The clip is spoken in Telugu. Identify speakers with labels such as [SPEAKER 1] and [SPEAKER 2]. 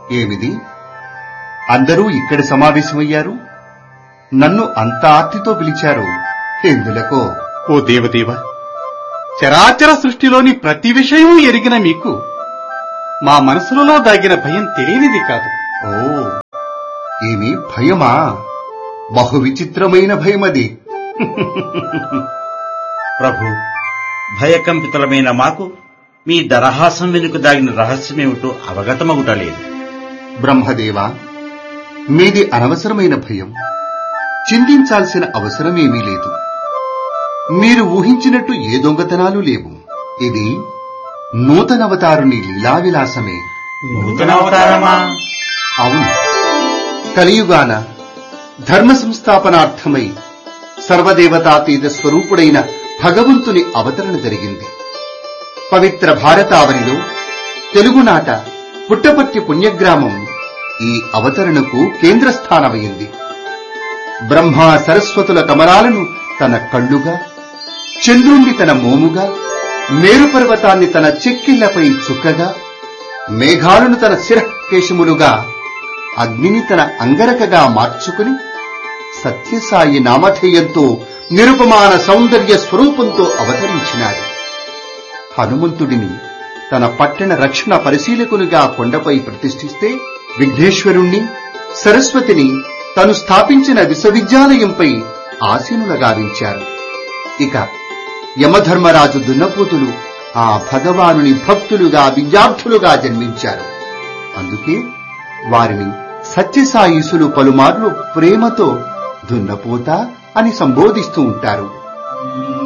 [SPEAKER 1] ఏమిది అందరూ ఇక్కడ సమావేశమయ్యారు నన్ను అంత ఆర్తితో పిలిచారు ఎందులకో
[SPEAKER 2] ఓ దేవదేవ చరాచర సృష్టిలోని ప్రతి విషయం ఎరిగిన మీకు మా మనసులలో దాగిన భయం తెలియనిది కాదు
[SPEAKER 1] ఓ ఏమి భయమా బహు విచిత్రమైన భయమది
[SPEAKER 3] ప్రభు భయకంపితులమైన మాకు మీ దరహాసం వెనుక దాగిన రహస్యమేమిటో అవగతమగుటలేదు
[SPEAKER 1] బ్రహ్మదేవా మీది అనవసరమైన భయం చింతించాల్సిన అవసరమేమీ లేదు మీరు ఊహించినట్టు ఏ దొంగతనాలు లేవు ఇది నూతనవతారుని లీలావిలాసమే
[SPEAKER 3] నూతనావతారమా
[SPEAKER 1] అవును కలియుగాన ధర్మ సంస్థాపనార్థమై సర్వదేవతాతీత స్వరూపుడైన భగవంతుని అవతరణ జరిగింది పవిత్ర భారతావనిలో తెలుగునాట పుట్టపర్తి పుణ్యగ్రామం ఈ అవతరణకు కేంద్రస్థానమైంది బ్రహ్మ సరస్వతుల కమలాలను తన కళ్ళుగా చంద్రుణ్ణి తన మోముగా మేరు పర్వతాన్ని తన చెక్కిళ్లపై చుక్కగా మేఘాలను తన శిరకేశములుగా అగ్నిని తన అంగరకగా మార్చుకుని సత్యసాయి నామధేయంతో నిరుపమాన సౌందర్య స్వరూపంతో అవతరించినాడు హనుమంతుడిని తన పట్టణ రక్షణ పరిశీలకునిగా కొండపై ప్రతిష్ఠిస్తే విఘ్నేశ్వరుణ్ణి సరస్వతిని తను స్థాపించిన విశ్వవిద్యాలయంపై ఆసీనుల గావించారు ఇక యమధర్మరాజు దున్నపోతులు ఆ భగవానుని భక్తులుగా విద్యార్థులుగా జన్మించారు అందుకే వారిని సత్యసాయిసులు పలుమార్లు ప్రేమతో దున్నపోత అని సంబోధిస్తూ ఉంటారు